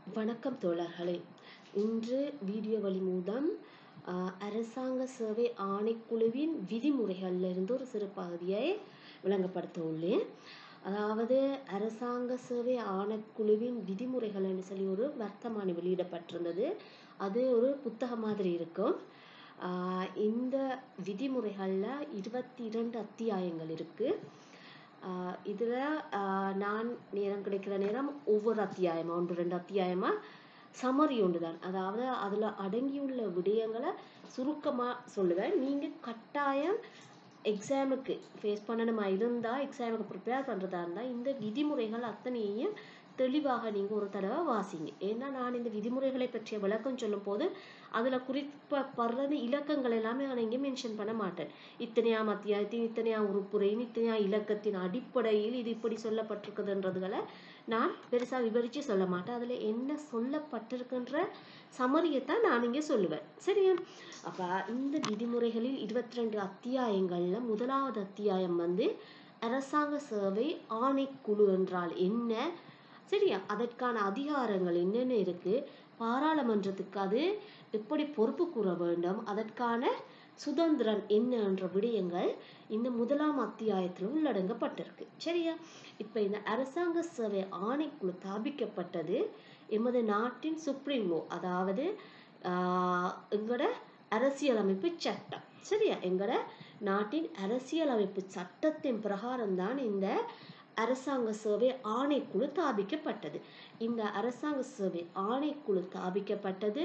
வணக்கம் தோழர்களே இன்று வீடியோ வழி மூலம் ஆஹ், அரசாங்க சேவை ஆணைக்குழுவின் விதிமுறைகள்ல இருந்து ஒரு சிறு பகுதியை விளங்கப்படுத்த உள்ளேன் அதாவது அரசாங்க சேவை ஆணைக்குழுவின் விதிமுறைகள்னு சொல்லி ஒரு வர்த்தமானி வெளியிடப்பட்டிருந்தது அது ஒரு புத்தகம் மாதிரி இருக்கும் ஆஹ், இந்த விதிமுறைகள்ல இருபத்தி இரண்டு அத்தியாயங்கள் இருக்கு ஆஹ் இதுல ஆஹ் நான் நேரம் கிடைக்கிற நேரம் ஒவ்வொரு அத்தியாயமா ஒன்று ரெண்டு அத்தியாயமா சமரி ஒன்றுதான் அதாவது அதுல அடங்கியுள்ள விடயங்களை சுருக்கமா சொல்லுவேன் நீங்க கட்டாயம் எக்ஸாமுக்கு ஃபேஸ் பண்ணணுமா இருந்தா எக்ஸாமுக்கு ப்ரிப்பேர் பண்றதா இருந்தா இந்த விதிமுறைகள் அத்தனையையும் தெளிவாக நீங்க ஒரு தடவை வாசிங்க ஏன்னா நான் இந்த விதிமுறைகளை பற்றிய விளக்கம் சொல்லும் போது அதுல குறிப்பிடப்படுறது இலக்கங்கள் எல்லாமே நான் இங்கே மென்ஷன் பண்ண மாட்டேன் இத்தனையாம் அத்தியாயத்தின் இத்தனையாம் உறுப்புரையின் இத்தனையாம் இலக்கத்தின் அடிப்படையில் இது இப்படி சொல்லப்பட்டிருக்குதுன்றதுகளை நான் பெருசா விவரிச்சு சொல்ல மாட்டேன் அதுல என்ன சொல்லப்பட்டிருக்குன்ற சமரியத்தான் நான் இங்க சொல்லுவேன் சரியா அப்ப இந்த விதிமுறைகளில் இருபத்தி ரெண்டு அத்தியாயங்கள்ல முதலாவது அத்தியாயம் வந்து அரசாங்க சேவை ஆணைக்குழு என்றால் என்ன சரியா அதற்கான அதிகாரங்கள் என்னென்ன இருக்கு பாராளுமன்றத்துக்கு அது எப்படி பொறுப்பு கூற வேண்டும் அதற்கான சுதந்திரம் என்ன என்ற விடயங்கள் இந்த முதலாம் அத்தியாயத்தில் உள்ளடங்கப்பட்டிருக்கு சரியா இப்ப இந்த அரசாங்க சேவை ஆணைக்குழு ஸ்தாபிக்கப்பட்டது எமது நாட்டின் சுப்ரீம் லோ அதாவது ஆஹ் எங்கட அரசியலமைப்பு சட்டம் சரியா எங்கட நாட்டின் அரசியலமைப்பு சட்டத்தின் பிரகாரம் தான் இந்த அரசாங்க சேவை ஆணைக்குழு ஸ்தாபிக்கப்பட்டது இந்த அரசாங்க சேவை ஆணைக்குழு ஸ்தாபிக்கப்பட்டது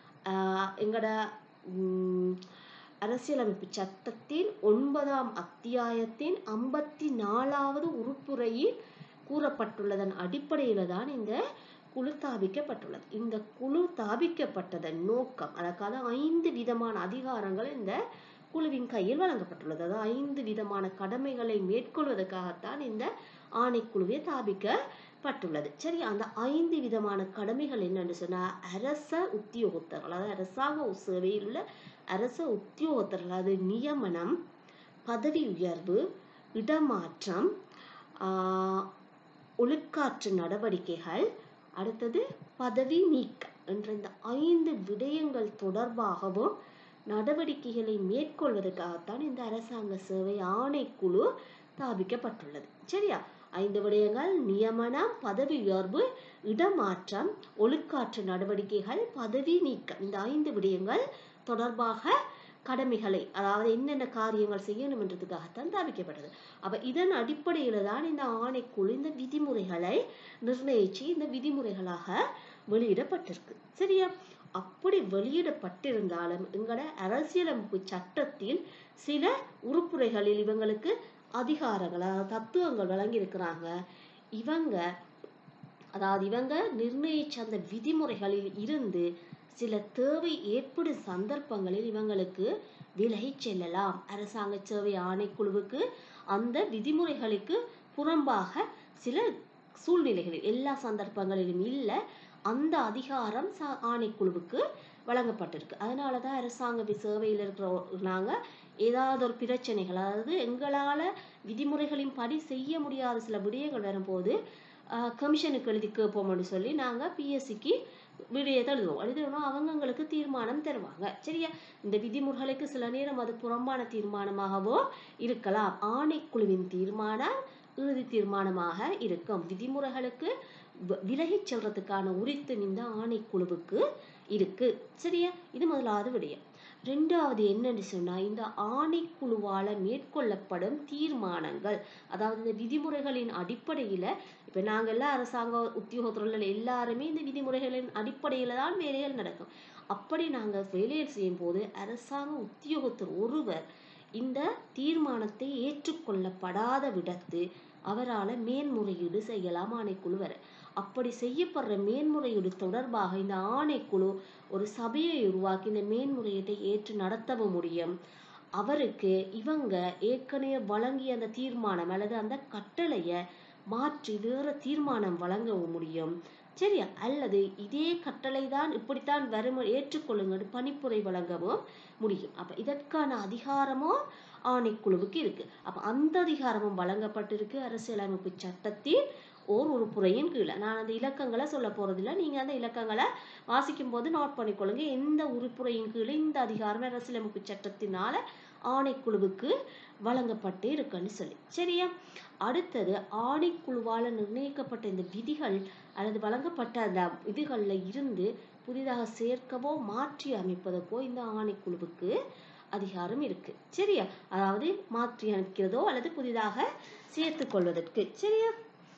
ஆஹ் எங்கட உம், அரசியலமைப்பு சட்டத்தின் ஒன்பதாம் அத்தியாயத்தின் ஐம்பத்தி நாலாவது உறுப்புரையில் கூறப்பட்டுள்ளதன் அடிப்படையில தான் இந்த குழு ஸ்தாபிக்கப்பட்டுள்ளது இந்த குழு ஸ்தாபிக்கப்பட்டதன் நோக்கம் அதற்கான ஐந்து விதமான அதிகாரங்கள் இந்த குழுவின் கையில் வழங்கப்பட்டுள்ளது அதாவது ஐந்து விதமான கடமைகளை மேற்கொள்வதற்காகத்தான் இந்த ஆணைக்குழுவே ஸ்தாபிக்கப்பட்டுள்ளது சரி அந்த ஐந்து விதமான கடமைகள் என்னன்னு சொன்னா அரச உத்தியோகத்தர்கள் அதாவது அரசாங்க சேவையில் உள்ள அரச உத்தியோகத்தர்கள் அது நியமனம் பதவி உயர்வு இடமாற்றம் ஆஹ், ஒழுக்காற்று நடவடிக்கைகள் அடுத்தது பதவி நீக்கம் என்ற இந்த ஐந்து விடயங்கள் தொடர்பாகவும் நடவடிக்கைகளை மேற்கொள்வதற்காகத்தான் இந்த அரசாங்க சேவை ஆணைக்குழு ஸ்தாபிக்கப்பட்டுள்ளது சரியா ஐந்து விடயங்கள் நியமனம் பதவி உயர்வு இடமாற்றம் ஒழுக்காற்று நடவடிக்கைகள் பதவி நீக்கம் இந்த ஐந்து விடயங்கள் தொடர்பாக கடமைகளை அதாவது என்னென்ன காரியங்கள் செய்யணும் என்றதுக்காகத்தான் ஸ்தாபிக்கப்பட்டது அப்ப இதன் அடிப்படையில தான் இந்த ஆணைக்குழு இந்த விதிமுறைகளை நிர்ணயிச்சு இந்த விதிமுறைகளாக வெளியிடப்பட்டிருக்கு சரியா அப்படி வெளியிடப்பட்டிருந்தாலும் எங்களோட அரசியலமைப்பு சட்டத்தில் சில உறுப்புரைகளில் இவங்களுக்கு அதிகாரங்கள் அதாவது தத்துவங்கள் வழங்கி இருக்கிறாங்க இவங்க அதாவது இவங்க நிர்ணயிச்ச அந்த விதிமுறைகளில் இருந்து சில தேவை ஏற்படும் சந்தர்ப்பங்களில் இவங்களுக்கு விலகிச் செல்லலாம் அரசாங்க சேவை ஆணைக்குழுவுக்கு அந்த விதிமுறைகளுக்கு புறம்பாக சில சூழ்நிலைகளில் எல்லா சந்தர்ப்பங்களிலும் இல்லை அந்த அதிகாரம் ச- ஆணைக்குழுவுக்கு வழங்கப்பட்டிருக்கு அதனால தான் அரசாங்க வி- சேவையில் இருக்கிற நாங்க ஏதாவது ஒரு பிரச்சனைகள் அதாவது எங்களால விதிமுறைகளின் படி செய்ய முடியாத சில விடயங்கள் வரும்போது ஆஹ், கமிஷனுக்கு எழுதி கேட்போம்னு சொல்லி நாங்க பிஎஸ்சிக்கு விடயத்தை எழுதுவோம் எழுதுவோம்னா அவங்க எங்களுக்கு தீர்மானம் தருவாங்க சரியா இந்த விதிமுறைகளுக்கு சில நேரம் அது புறம்பான தீர்மானமாகவோ இருக்கலாம் ஆணைக்குழுவின் தீர்மானம் இறுதி தீர்மானமாக இருக்கும் விதிமுறைகளுக்கு வ- விலகிச் செல்றதுக்கான உரித்து இந்த ஆணைக்குழுவுக்கு இருக்கு சரியா இது முதலாவது விடயம் ரெண்டாவது என்னன்னு சொன்னா இந்த ஆணைக்குழுவால மேற்கொள்ளப்படும் தீர்மானங்கள் அதாவது இந்த விதிமுறைகளின் அடிப்படையில இப்ப நாங்க எல்லாம் அரசாங்க உத்தியோகத்தர்கள் எல்லாருமே இந்த விதிமுறைகளின் அடிப்படையில தான் வேலைகள் நடக்கும் அப்படி நாங்க வேலைகள் செய்யும் போது அரசாங்க உத்தியோகத்தர் ஒருவர் இந்த தீர்மானத்தை ஏற்றுக்கொள்ளப்படாத விடத்து அவரால மேன்முறையீடு செய்யலாம் ஆணைக்குழு வர அப்படி செய்யப்படுற மேன்முறையீடு தொடர்பாக இந்த ஆணைக்குழு ஒரு சபையை உருவாக்கி இந்த மேன்முறையீட்டை ஏற்று நடத்தவும் முடியும் அவருக்கு இவங்க ஏற்கனவே வழங்கிய அந்த தீர்மானம் அல்லது அந்த கட்டளைய மாற்றி வேற தீர்மானம் வழங்கவும் முடியும் சரியா அல்லது இதே கட்டளை தான் இப்படித்தான் வரும் ஏற்றுக்கொள்ளுங்கள் பணிப்புரை வழங்கவும் முடியும் அப்ப இதற்கான அதிகாரமும் ஆணைக்குழுவுக்கு இருக்கு அப்ப அந்த அதிகாரமும் வழங்கப்பட்டிருக்கு அரசியலமைப்பு சட்டத்தில் ஓர் உறுப்புறையின் கீழே நான் அந்த இலக்கங்களை சொல்ல போறதில்ல நீங்க அந்த இலக்கங்களை வாசிக்கும் போது நோட் பண்ணிக்கொள்ளுங்க எந்த உறுப்புறையின் கீழே இந்த அதிகாரம் அரசியலமைப்பு சட்டத்தினால ஆணைக்குழுவுக்கு வழங்கப்பட்டு இருக்குன்னு சொல்லி சரியா அடுத்தது ஆணைக்குழுவால நிர்ணயிக்கப்பட்ட இந்த விதிகள் அல்லது வழங்கப்பட்ட அந்த விதிகள்ல இருந்து புதிதாக சேர்க்கவோ மாற்றி அமைப்பதற்கோ இந்த ஆணைக்குழுவுக்கு அதிகாரம் இருக்கு சரியா அதாவது மாற்றி அமைக்கிறதோ அல்லது புதிதாக சேர்த்துக் கொள்வதற்கு சரியா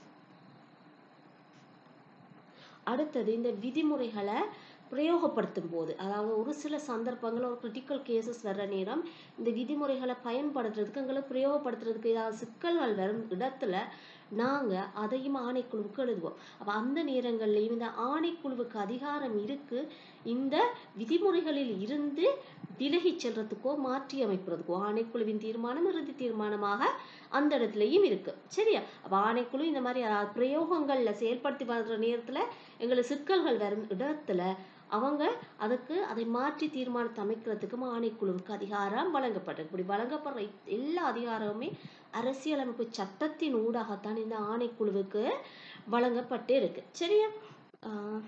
அடுத்தது இந்த விதிமுறைகளை பிரயோகப்படுத்தும் போது அதாவது ஒரு சில சந்தர்ப்பங்கள் ஒரு கிரிட்டிக்கல் கேசஸ் வர்ற நேரம் இந்த விதிமுறைகளை பயன்படுத்துறதுக்கு எங்களை பிரயோகப்படுத்துறதுக்கு ஏதாவது சிக்கல்கள் வரும் இடத்துல நாங்க அதையும் ஆணைக்குழுவுக்கு எழுதுவோம் அப்ப அந்த நேரங்கள்லயும் இந்த ஆணைக்குழுவுக்கு அதிகாரம் இருக்கு இந்த விதிமுறைகளில் இருந்து விலகி செல்றதுக்கோ மாற்றி அமைப்பதற்கோ ஆணைக்குழுவின் தீர்மானம் இறுதி தீர்மானமாக அந்த இடத்துலயும் இருக்கு சரியா அப்ப ஆணைக்குழு இந்த மாதிரி அஹ், பிரயோகங்கள்ல செயல்படுத்தி வர்ற நேரத்துல எங்களுக்கு சிக்கல்கள் வரும் இடத்துல அவங்க அதுக்கு அதை மாற்றி தீர்மானத்தை அமைக்கிறதுக்கும் ஆணைக்குழுவுக்கு அதிகாரம் வழங்கப்பட்டது இப்படி வழங்கப்படுற இத்- எல்லா அதிகாரமுமே அரசியலமைப்பு சட்டத்தின் ஊடாகத்தான் இந்த ஆணைக்குழுவுக்கு வழங்கப்பட்டு இருக்கு சரியா ஆஹ்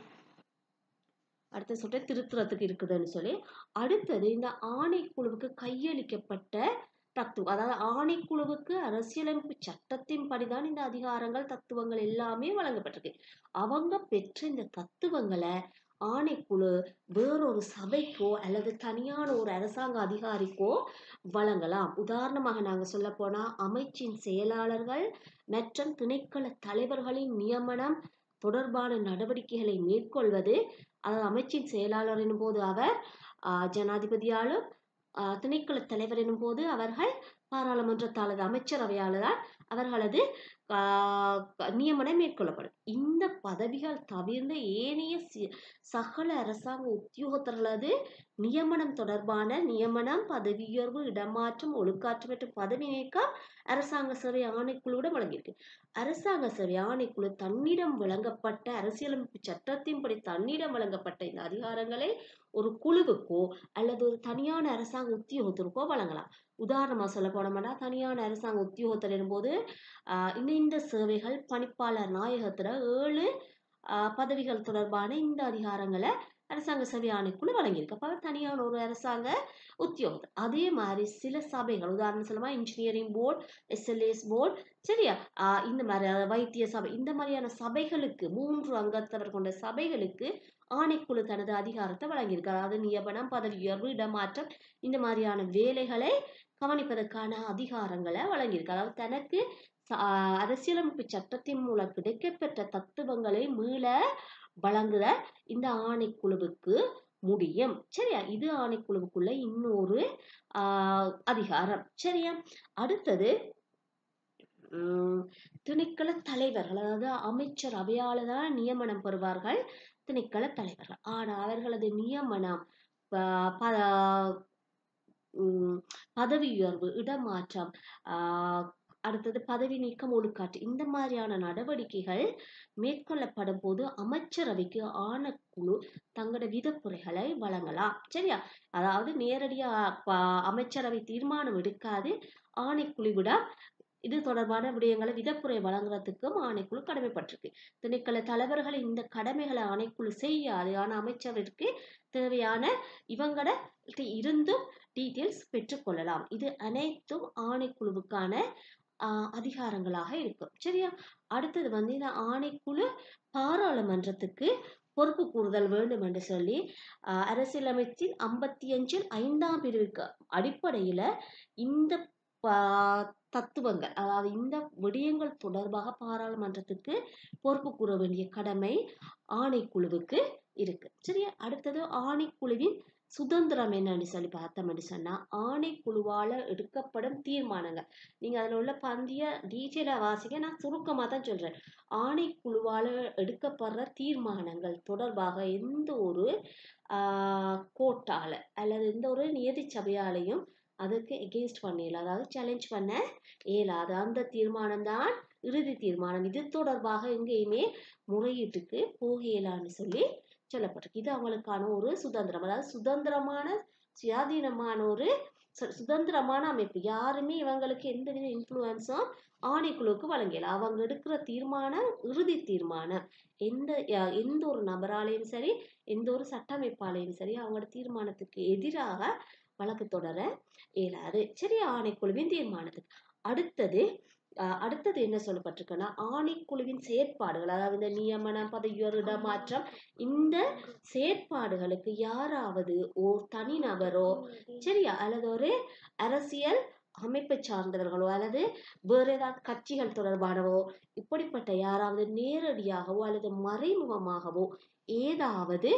அடுத்த சொல்ற திருத்துறதுக்கு இருக்குதுன்னு சொல்லி அடுத்தது இந்த ஆணைக்குழுவுக்கு கையளிக்கப்பட்ட தத்துவம் அதாவது ஆணைக்குழுவுக்கு அரசியலமைப்பு சட்டத்தின் படிதான் இந்த அதிகாரங்கள் தத்துவங்கள் எல்லாமே வழங்கப்பட்டிருக்கு அவங்க பெற்ற இந்த தத்துவங்களை ஆணைக்குழு வேறொரு சபைக்கோ அல்லது தனியான ஒரு அரசாங்க அதிகாரிக்கோ வழங்கலாம் உதாரணமாக நாங்க சொல்ல போனா அமைச்சின் செயலாளர்கள் மற்றும் திணைக்கள தலைவர்களின் நியமனம் தொடர்பான நடவடிக்கைகளை மேற்கொள்வது அதாவது அமைச்சின் செயலாளர் எனும் போது அவர் ஆஹ், ஜனாதிபதியாலும் ஆஹ், திணைக்கள தலைவர் எனும் போது அவர்கள் பாராளுமன்றத்தாளது அமைச்சரவையால் தான் அவர்களது ஆஹ், நியமனம் மேற்கொள்ளப்படும் இந்த பதவிகள் தவிர்ந்த ஏனைய சி- சகல அரசாங்க உத்தியோகத்தர்களது நியமனம் தொடர்பான நியமனம் பதவி உயர்வு இடமாற்றம் ஒழுக்காற்றம் மற்றும் பதவி நீக்கம் அரசாங்க சேவை ஆணைக்குழுவிடம் வழங்கியிருக்கு அரசாங்க சேவை ஆணைக்குழு தன்னிடம் வழங்கப்பட்ட அரசியலமைப்பு சட்டத்தின்படி தன்னிடம் வழங்கப்பட்ட இந்த அதிகாரங்களை ஒரு குழுவுக்கோ அல்லது ஒரு தனியான அரசாங்க உத்தியோகத்திற்கோ வழங்கலாம் உதாரணமா சொல்ல போனோம்னா தனியான அரசாங்க உத்தியோகத்தர் எனும்போது ஆஹ் இணைந்த சேவைகள் பணிப்பாளர் நாயகத்துல ஏழு ஆஹ் பதவிகள் தொடர்பான இந்த அதிகாரங்களை அரசாங்க சபை ஆணைக்குழு வழங்கியிருக்கு அப்ப அவர் தனியான ஒரு அரசாங்க உத்தியோகத்தர் அதே மாதிரி சில சபைகள் உதாரணம் சொல்லமா இன்ஜினியரிங் போர்டு எஸ்எல்ஏஸ் போர்டு சரியா ஆஹ் இந்த மாதிரி அதாவது வைத்திய சபை இந்த மாதிரியான சபைகளுக்கு மூன்று அங்கத்தவர் கொண்ட சபைகளுக்கு ஆணைக்குழு தனது அதிகாரத்தை வழங்கியிருக்கு அதாவது நியமனம் பதவி உயர்வு இடமாற்றம் இந்த மாதிரியான வேலைகளை கவனிப்பதற்கான அதிகாரங்களை வழங்கியிருக்கு அதாவது தனக்கு ச- ஆஹ் அரசியலமைப்பு சட்டத்தின் மூலம் கிடைக்கப்பெற்ற தத்துவங்களை மீள வழங்குத இந்த ஆணைக்குழுவுக்கு முடியும் சரியா இது ஆணைக்குழுவுக்குள்ள இன்னொரு ஆஹ் அதிகாரம் சரியா அடுத்தது உம் திணைக்கள தலைவர்கள் அதாவது அமைச்சர் அவையால தான் நியமனம் பெறுவார்கள் திணைக்கள தலைவர்கள் ஆனா அவர்களது நியமனம் ப- ப- உம் பதவி உயர்வு இடமாற்றம் ஆஹ் அடுத்தது பதவி நீக்கம் ஒழுக்காற்று இந்த மாதிரியான நடவடிக்கைகள் மேற்கொள்ளப்படும் போது அமைச்சரவைக்கு ஆணைக்குழு தங்களோட விதப்புரைகளை வழங்கலாம் சரியா அதாவது நேரடியா ப- அமைச்சரவை தீர்மானம் எடுக்காது ஆணைக்குழுவிடம் இது தொடர்பான விடயங்களை விதப்புரை வழங்குறதுக்கும் ஆணைக்குழு கடமைப்பட்டிருக்கு திணைக்கள தலைவர்கள் இந்த கடமைகளை ஆணைக்குழு செய்யாது ஆனா அமைச்சருக்கு தேவையான இவங்கட இருந்தும் டீட்டெயில்ஸ் பெற்றுக்கொள்ளலாம் இது அனைத்தும் ஆணைக்குழுவுக்கான ஆஹ் அதிகாரங்களாக இருக்கும் சரியா அடுத்தது வந்து இந்த ஆணைக்குழு பாராளுமன்றத்துக்கு பொறுப்பு கூறுதல் வேண்டும் என்று சொல்லி ஆஹ் அரசியலமைப்பின் ஐம்பத்தி அஞ்சில் ஐந்தாம் பிரிவுக்கு அடிப்படையில இந்த பா- தத்துவங்கள் அதாவது இந்த விடயங்கள் தொடர்பாக பாராளுமன்றத்துக்கு பொறுப்பு கூற வேண்டிய கடமை ஆணைக்குழுவுக்கு இருக்கு சரியா அடுத்தது ஆணைக்குழுவின் சுதந்திரம் என்னன்னு சொல்லி பார்த்தோம்னு சொன்னா ஆணைக்குழுவால எடுக்கப்படும் தீர்மானங்கள் நீங்க அதுல உள்ள பந்திய டீட்டெயிலா வாசிக்க நான் சுருக்கமா தான் சொல்றேன் ஆணைக்குழுவால எடுக்கப்படுற தீர்மானங்கள் தொடர்பாக எந்த ஒரு ஆஹ் கோட்டால அல்லது எந்த ஒரு நியதி சபையாலையும் அதுக்கு எகெயின்ஸ்ட் பண்ண இயலாது அதாவது சேலஞ்ச் பண்ண இயலாது அந்த தீர்மானம் தான் இறுதி தீர்மானம் இது தொடர்பாக எங்கேயுமே முறையீட்டுக்கு போக இயலான்னு சொல்லி சொல்லப்பட்டிருக்கு இது அவங்களுக்கான ஒரு சுதந்திரம் அதாவது சுதந்திரமான சுயாதீனமான ஒரு சு- சுதந்திரமான அமைப்பு யாருமே இவங்களுக்கு எந்தவித இன்ஃப்ளூயன்ஸும் ஆணைக்குழுவுக்கு வழங்கல அவங்க எடுக்கிற தீர்மானம் இறுதி தீர்மானம் எந்த யா- எந்த ஒரு நபராலையும் சரி எந்த ஒரு சட்டமைப்பாலையும் சரி அவங்களோட தீர்மானத்துக்கு எதிராக வழக்கு தொடர இயலாது சரி ஆணைக்குழுவின் தீர்மானத்துக்கு அடுத்தது அஹ், அடுத்தது என்ன சொல்லப்பட்டிருக்குன்னா ஆணைக்குழுவின் செயற்பாடுகள் அதாவது இந்த நியமனம் பதவியுயர் இடமாற்றம் இந்த செயற்பாடுகளுக்கு யாராவது ஓர் தனிநபரோ சரியா அல்லது ஒரு அரசியல் அமைப்பை சார்ந்தவர்களோ அல்லது வேற ஏதாவது கட்சிகள் தொடர்பானவோ இப்படிப்பட்ட யாராவது நேரடியாகவோ அல்லது மறைமுகமாகவோ ஏதாவது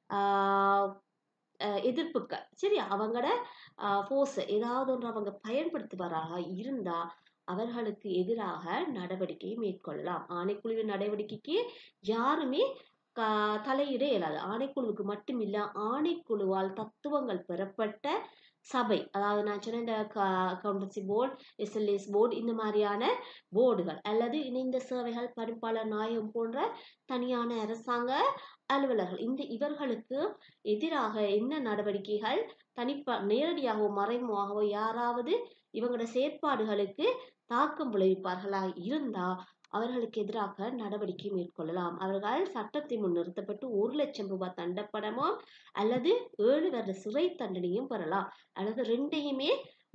ஆஹ் அஹ் எதிர்ப்புகள் சரி அவங்களோட ஃபோர்ஸ் ஏதாவது ஒன்று அவங்க பயன்படுத்துவராக இருந்தா அவர்களுக்கு எதிராக நடவடிக்கை மேற்கொள்ளலாம் ஆணைக்குழுவின் நடவடிக்கைக்கு யாருமே க- தலையிட இயலாது ஆணைக்குழுவுக்கு மட்டுமில்ல ஆணைக்குழுவால் தத்துவங்கள் பெறப்பட்ட சபை அதாவது நான் சொன்ன இந்த அக்கௌண்டன்சி போர்டு எஸ்எல்எஸ் போர்டு இந்த மாதிரியான போர்டுகள் அல்லது இணைந்த சேவைகள் பணிப்பாளர் நாயகம் போன்ற தனியான அரசாங்க அலுவலர்கள் இந்த இவர்களுக்கு எதிராக என்ன நடவடிக்கைகள் தனிப்ப நேரடியாகவோ மறைமுகமாகவோ யாராவது இவங்களோட செயற்பாடுகளுக்கு தாக்கம் விளைவிப்பார்களா இருந்தா அவர்களுக்கு எதிராக நடவடிக்கை மேற்கொள்ளலாம் அவர்கள் சட்டத்தின் முன் நிறுத்தப்பட்டு ஒரு லட்சம் ரூபாய் தண்டப்படமோ அல்லது ஏழு வருட சிறை தண்டனையும் பெறலாம் அல்லது ரெண்டையுமே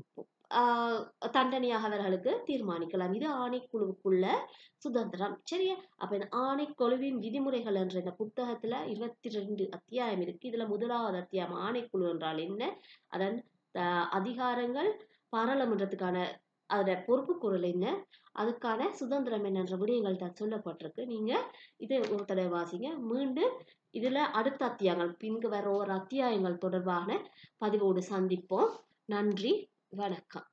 ஆஹ் தண்டனையாக அவர்களுக்கு தீர்மானிக்கலாம் இது ஆணைக்குழுவுக்குள்ள சுதந்திரம் சரியா அப்ப இந்த ஆணைக்குழுவின் விதிமுறைகள் என்ற இந்த புத்தகத்துல இருபத்தி ரெண்டு அத்தியாயம் இருக்கு இதுல முதலாவது அத்தியாயம் ஆணைக்குழு என்றால் என்ன அதன் ஆஹ் அதிகாரங்கள் பாராளுமன்றத்துக்கான அதோட பொறுப்பு குரல் என்ன அதுக்கான சுதந்திரம் என்னன்ற விடயங்கள் தான் சொல்லப்பட்டிருக்கு நீங்க இதை ஒரு தடவை வாசிங்க மீண்டும் இதுல அடுத்த அத்தியாயங்கள் பின்கு வர ஒரு அத்தியாயங்கள் தொடர்பான பதிவோடு சந்திப்போம் நன்றி வணக்கம்